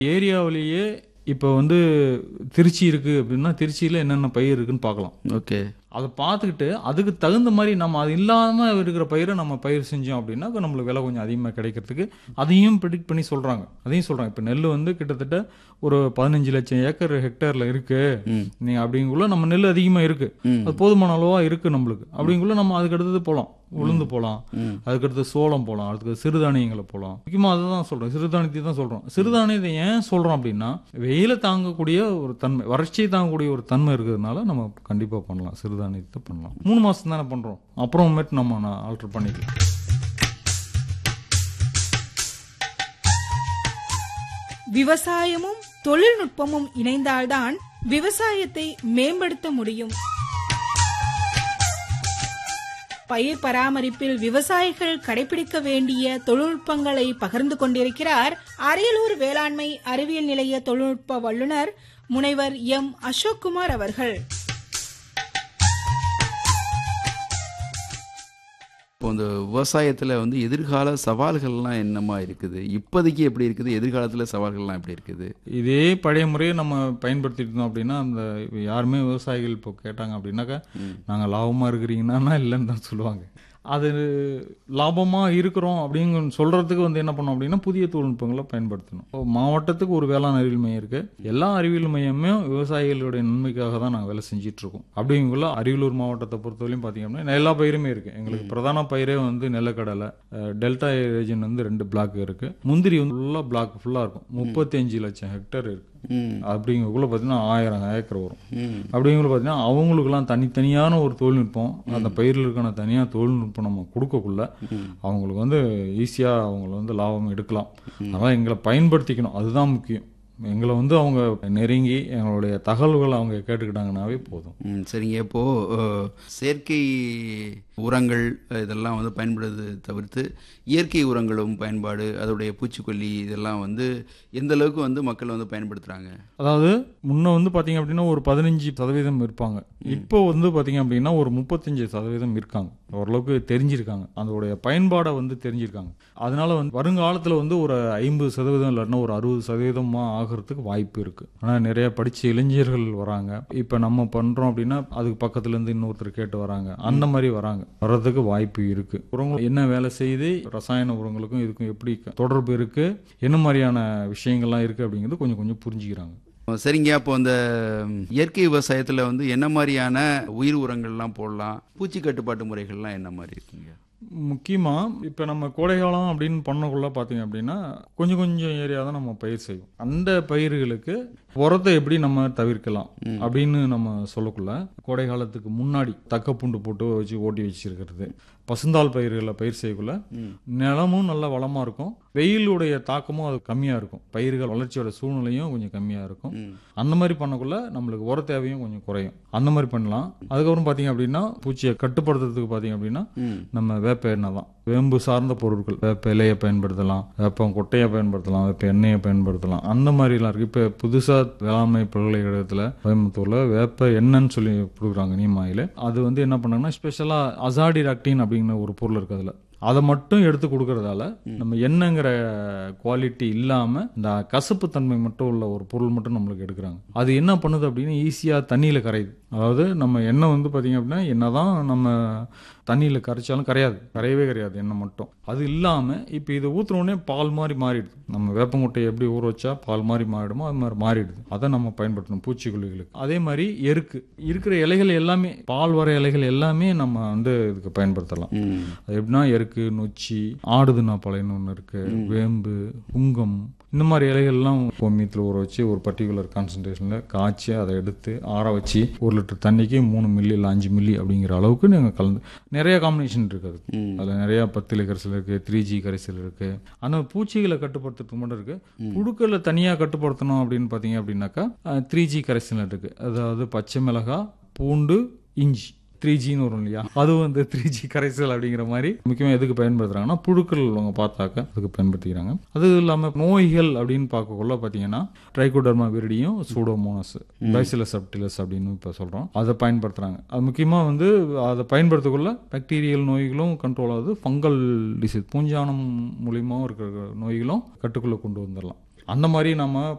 ஏரியாவிலேயே இப்போ வந்து திருச்சி இருக்குது அப்படின்னா திருச்சியில் என்னென்ன பயிர் இருக்குன்னு பார்க்கலாம் ஓகே அதை பார்த்துக்கிட்டு அதுக்கு தகுந்த மாதிரி நம்ம அது இல்லாமல் இருக்கிற பயிரை நம்ம பயிர் செஞ்சோம் அப்படின்னா இப்ப நம்மளுக்கு விலை கொஞ்சம் அதிகமாக கிடைக்கிறதுக்கு அதையும் ப்ரிடிக்ட் பண்ணி சொல்கிறாங்க அதையும் சொல்கிறாங்க இப்போ நெல் வந்து கிட்டத்தட்ட ஒரு பதினஞ்சு லட்சம் ஏக்கர் ஹெக்டேரில் இருக்கு நீ அப்படிங்குள்ள நம்ம நெல் அதிகமாக இருக்கு அது போதுமான அளவா இருக்கு நம்மளுக்கு அப்படிங்குள்ள நம்ம அதுக்கு அடுத்தது போகலாம் உளுந்து போகலாம் அதுக்கடுத்து சோளம் போகலாம் அதுக்கு சிறுதானியங்களை போகலாம் முக்கியமாக அதை தான் சொல்கிறோம் சிறுதானியத்தை தான் சொல்கிறோம் சிறுதானியத்தை ஏன் சொல்கிறோம் அப்படின்னா வெயில தாங்கக்கூடிய ஒரு தன்மை வறட்சியை தாங்கக்கூடிய ஒரு தன்மை இருக்கிறதுனால நம்ம கண்டிப்பாக பண்ணலாம் சிறுதானியத்தை பண்ணலாம் மூணு மாதம் தானே பண்ணுறோம் அப்புறமேட்டு நம்ம ஆல்டர் பண்ணிக்கலாம் விவசாயமும் தொழில்நுட்பமும் இணைந்தால்தான் விவசாயத்தை மேம்படுத்த முடியும் பயிர் பராமரிப்பில் விவசாயிகள் கடைபிடிக்க வேண்டிய தொழில்நுட்பங்களை பகிர்ந்து கொண்டிருக்கிறார் அரியலூர் வேளாண்மை அறிவியல் நிலைய தொழில்நுட்ப வல்லுநர் முனைவர் எம் அசோக்குமார் அவர்கள் இப்போ இந்த விவசாயத்தில் வந்து எதிர்கால சவால்கள்லாம் என்னமா இருக்குது இப்போதைக்கு எப்படி இருக்குது எதிர்காலத்தில் சவால்கள்லாம் எப்படி இருக்குது இதே பழைய முறையை நம்ம பயன்படுத்திட்டு இருந்தோம் அப்படின்னா அந்த யாருமே விவசாயிகள் இப்போ கேட்டாங்க அப்படின்னாக்கா நாங்கள் லாபமாக இருக்கிறீங்கன்னா இல்லைன்னு தான் சொல்லுவாங்க அது லாபமாக இருக்கிறோம் அப்படின்னு சொல்கிறதுக்கு வந்து என்ன பண்ணோம் அப்படின்னா புதிய தொழில்நுட்பங்களை பயன்படுத்தணும் இப்போ மாவட்டத்துக்கு ஒரு வேளாண் அறிவியல் மையம் இருக்குது எல்லா அறிவியல் மையமும் விவசாயிகளுடைய நன்மைக்காக தான் நாங்கள் வேலை செஞ்சுட்டு இருக்கோம் அப்படிங்குள்ள அரியலூர் மாவட்டத்தை பொறுத்தவரையும் பார்த்தீங்க அப்படின்னா எல்லா பயிருமே இருக்குது எங்களுக்கு பிரதான பயிரே வந்து நிலக்கடலை அஹ், டெல்டா ரீஜன் வந்து ரெண்டு பிளாக் இருக்குது முந்திரி வந்து ஃபுல்லாக பிளாக் ஃபுல்லாக இருக்கும் முப்பத்தஞ்சு லட்சம் ஹெக்டேர் இருக்குது ம் அப்படிங்கக்குள்ள பார்த்தீங்கன்னா ஆயிரம் ஏக்கர் வரும் ம் அப்படிங்குள்ள பார்த்தீங்கன்னா அவங்களுக்குலாம் தனித்தனியான ஒரு தொழில்நுட்பம் அந்த பயிர்களுக்கான தனியாக தொழில்நுட்பம் நம்ம கொடுக்கக்குள்ள அவங்களுக்கு வந்து ஈஸியாக அவங்கள வந்து லாபம் எடுக்கலாம் அதனால் எங்களை பயன்படுத்திக்கணும் அதுதான் முக்கியம் எங்களை வந்து அவங்க நெருங்கி எங்களுடைய தகவல்களை அவங்க கேட்டுக்கிட்டாங்கன்னாவே போதும் ம் சரிங்க இப்போது செயற்கை உரங்கள் அஹ், இதெல்லாம் வந்து பயன்படுறது தவிர்த்து இயற்கை உரங்களும் பயன்பாடு அதோடைய பூச்சிக்கொல்லி இதெல்லாம் வந்து எந்த அளவுக்கு வந்து மக்கள் வந்து பயன்படுத்துகிறாங்க அதாவது முன்ன வந்து பார்த்தீங்க அப்படின்னா ஒரு பதினஞ்சு சதவீதம் இருப்பாங்க இப்போ வந்து பார்த்தீங்க அப்படின்னா ஒரு முப்பத்தஞ்சு சதவீதம் இருக்காங்க ஓரளவுக்கு தெரிஞ்சிருக்காங்க அதோடைய பயன்பாடை வந்து தெரிஞ்சிருக்காங்க அதனால வந்து வருங்காலத்தில் வந்து ஒரு ஐம்பது சதவீதம் இல்லைன்னா ஒரு அறுபது சதவீதமாக ஆகிறதுக்கு வாய்ப்பு இருக்கு ஆனால் நிறைய படிச்ச இளைஞர்கள் வராங்க இப்போ நம்ம பண்ணுறோம் அப்படின்னா அதுக்கு பக்கத்துல இருந்து இன்னொருத்தர் கேட்டு வராங்க அந்த மாதிரி வராங்க வர்றதுக்கு வாய்ப்பு இருக்கு உரங்கள் என்ன வேலை செய்யுது ரசாயன உரங்களுக்கும் இதுக்கும் எப்படி தொடர்பு இருக்கு என்ன மாதிரியான விஷயங்கள்லாம் இருக்கு அப்படிங்கிறது கொஞ்சம் கொஞ்சம் புரிஞ்சுக்கிறாங்க சரிங்க அப்போ அந்த ம், இயற்கை விவசாயத்தில் வந்து என்ன மாதிரியான உயிர் உரங்கள்லாம் போடலாம் பூச்சி கட்டுப்பாட்டு முறைகள்லாம் என்ன மாதிரி இருக்குங்க முக்கியமாக இப்போ நம்ம கோடைக்காலம் அப்படின்னு பண்ணக்குள்ள பார்த்தீங்க அப்படின்னா கொஞ்சம் கொஞ்சம் ஏரியா தான் நம்ம பயிர் செய்வோம் அந்த பயிர்களுக்கு உரத்தை எப்படி நம்ம தவிர்க்கலாம் அப்படின்னு நம்ம சொல்லக்குள்ள கோடை காலத்துக்கு முன்னாடி தக்க பூண்டு போட்டு வச்சு ஓட்டி வச்சிருக்கிறது பசுந்தாள் பயிர்களை பயிர் செய்யக்குள்ள நிலமும் நல்ல வளமாக இருக்கும் வெயிலுடைய தாக்கமும் அது கம்மியாக இருக்கும் பயிர்கள் வளர்ச்சியோட சூழ்நிலையும் கொஞ்சம் கம்மியாக இருக்கும் அந்த மாதிரி பண்ணக்குள்ள நம்மளுக்கு உர தேவையும் கொஞ்சம் குறையும் அந்த மாதிரி பண்ணலாம் அதுக்கப்புறம் பார்த்தீங்க அப்படின்னா பூச்சியை கட்டுப்படுத்துறதுக்கு பார்த்தீங்க அப்படின்னா நம்ம வேப்ப எண்ணெய் தான் வேம்பு சார்ந்த பொருட்கள் வேப்ப இலையை பயன்படுத்தலாம் வேப்பம் கொட்டையை பயன்படுத்தலாம் வேப்ப எண்ணெயை பயன்படுத்தலாம் அந்த மாதிரிலாம் இருக்கு இப்போ புதுசாக வேளாண்மை பல்கலைக்கழகத்தில் கோயம்புத்தூர்ல வேப்ப எண்ணெய்ன்னு சொல்லி கொடுக்குறாங்க நீமாயில் அது வந்து என்ன பண்ணாங்கன்னா ஸ்பெஷலாக அசாடிராக்டின் அப்படிங்கிற ஒரு பொருள் இருக்கு அதில் அதை மட்டும் எடுத்து கொடுக்கறதால நம்ம எண்ணெய்ங்கிற குவாலிட்டி இல்லாமல் இந்த கசப்பு தன்மை மட்டும் உள்ள ஒரு பொருள் மட்டும் நம்மளுக்கு எடுக்கிறாங்க அது என்ன பண்ணுது அப்படின்னு ஈஸியாக தண்ணியில் கரையுது அதாவது நம்ம எண்ணெய் வந்து பார்த்தீங்க அப்படின்னா என்னதான் நம்ம தண்ணியில் கரைச்சாலும் கரையாது கரையவே கரையாது எண்ணெய் மட்டும் அது இல்லாமல் இப்போ இதை ஊத்துன உடனே பால் மாதிரி மாறிடுது நம்ம வேப்பங்குட்டையை எப்படி ஊற வச்சா பால் மாதிரி மாறிடுமோ அது மாதிரி மாறிடுது அதை நம்ம பயன்படுத்தணும் பூச்சிக்கொல்லிகளுக்கு அதே மாதிரி எருக்கு இருக்கிற இலைகள் எல்லாமே பால் வர இலைகள் எல்லாமே நம்ம வந்து இதுக்கு பயன்படுத்தலாம் அது எப்படின்னா எருக்கு நொச்சி ஆடுதுன்னா பழையன்னு ஒன்று இருக்கு வேம்பு புங்கம் இந்த மாதிரி இலைகள்லாம் கோமியத்தில் ஊற வச்சு ஒரு பர்டிகுலர் கான்சன்ட்ரேஷனில் காய்ச்சி அதை எடுத்து ஆற வச்சு ஒரு லிட்டர் தண்ணிக்கு மூணு மில்லி இல்லை அஞ்சு மில்லி அப்படிங்கிற அளவுக்கு நீங்கள் கலந்து நிறைய காம்பினேஷன் இருக்கு அதுக்கு அதில் நிறைய பத்திலை கரைசல் இருக்கு த்ரீ ஜி கரைசல் இருக்கு ஆனால் பூச்சிகளை கட்டுப்படுத்துறதுக்கு மட்டும் இருக்கு புழுக்களை தனியாக கட்டுப்படுத்தணும் அப்படின்னு பார்த்தீங்க அப்படின்னாக்கா த்ரீ ஜி கரைசல் இருக்கு அதாவது பச்சை மிளகாய் பூண்டு இஞ்சி த்ரீ ஜின்னு வரும் இல்லையா அது வந்து த்ரீ ஜி கரைசல் அப்படிங்கிற மாதிரி முக்கியமாக எதுக்கு பயன்படுத்துறாங்கன்னா புழுக்கள் அவங்க பார்த்தாக்க அதுக்கு பயன்படுத்திக்கிறாங்க அது இல்லாமல் நோய்கள் அப்படின்னு பார்க்கக்குள்ள பார்த்தீங்கன்னா ட்ரைகோடர்மா விரிடியும் சூடோமோனஸ் பைசிலஸ் சப்டிலஸ் அப்படின்னு இப்போ சொல்கிறோம் அதை பயன்படுத்துகிறாங்க அது முக்கியமாக வந்து அதை பயன்படுத்தக்குள்ள பாக்டீரியல் நோய்களும் கண்ட்ரோல் ஆகுது ஃபங்கல் டிசீஸ் பூஞ்சானம் மூலியமாகவும் இருக்கிற நோய்களும் கட்டுக்குள்ளே கொண்டு வந்துடலாம் அந்த மாதிரி நம்ம